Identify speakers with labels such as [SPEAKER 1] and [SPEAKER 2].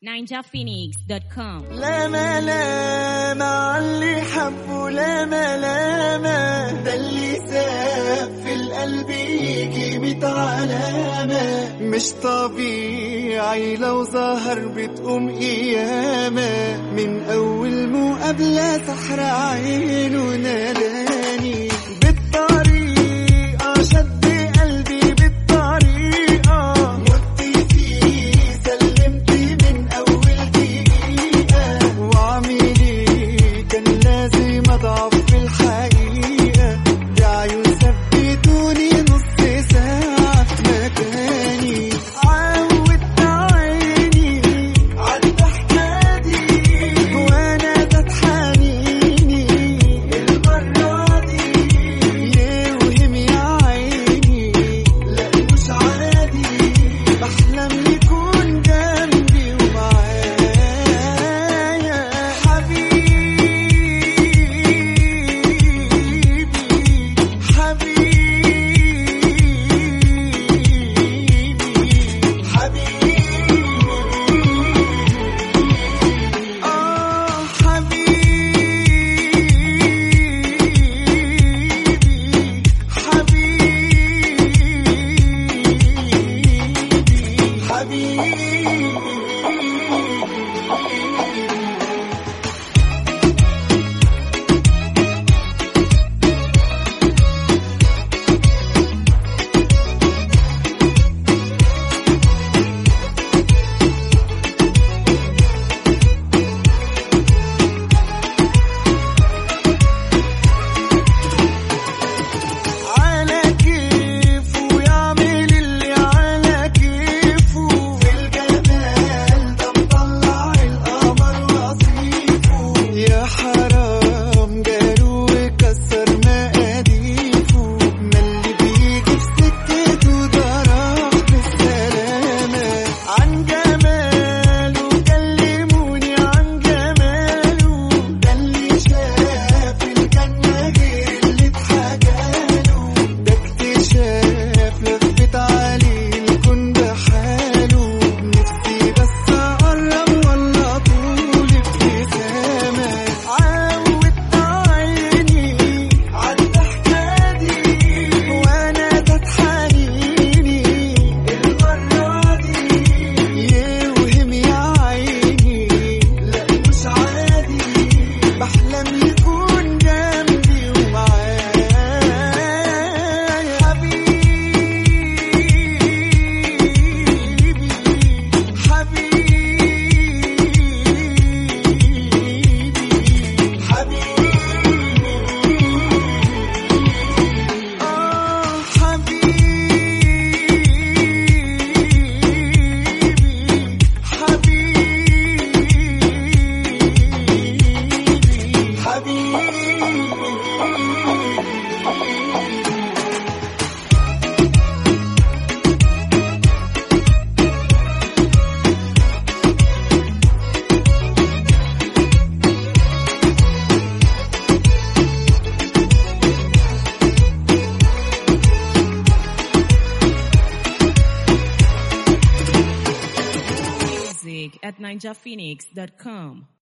[SPEAKER 1] ninjaphoenix.com
[SPEAKER 2] لا ما لا مع اللي حبه لا ما لا ما ده اللي ساب في القلب يجي ميت علامة مش طبيعي لو ظهر بتقوم قيامة من أول مقابلة سحر عينه ناداني بالطريقة شد قلبي بالطريقة مت فيه سلمت من أول دقيقة وعميلي كان لازم أضعف في الحقيقة ده عيون ثبتوني نص ساعة في مكاني عودت عيني عالضحكة دي وأنا ذات حنيني المرة دي يوهم يا عيني لا مش عادي بحلم يكون جنبي ومعايا حبيبي حبيبي حبيبي آه حبيبي حبيبي حبيبي على كيفه يعمل اللي على كيفه في الجمال ده مطلع القمر وصيفه يا حرام جاله وكسر مقاديفه ما اللي بيجي في سكته ده راح بالسلامة عن جماله كلموني عن جماله ده اللي شاف الجنة غير اللي اتحكاله ده اكتشاف لفت عليه الكون بحاله نفسي بس اقرب ولا طول ابتسامة عودت عيني عالضحكة دي وانا ذات حنيني المرة دي يوهم يا عيني لا مش عادي بحلم يكون جنبي ومعايا حبيبي حبيبي حبيبي آه حبيبي حبيبي حبيبي
[SPEAKER 1] music at ninjaphoenix.com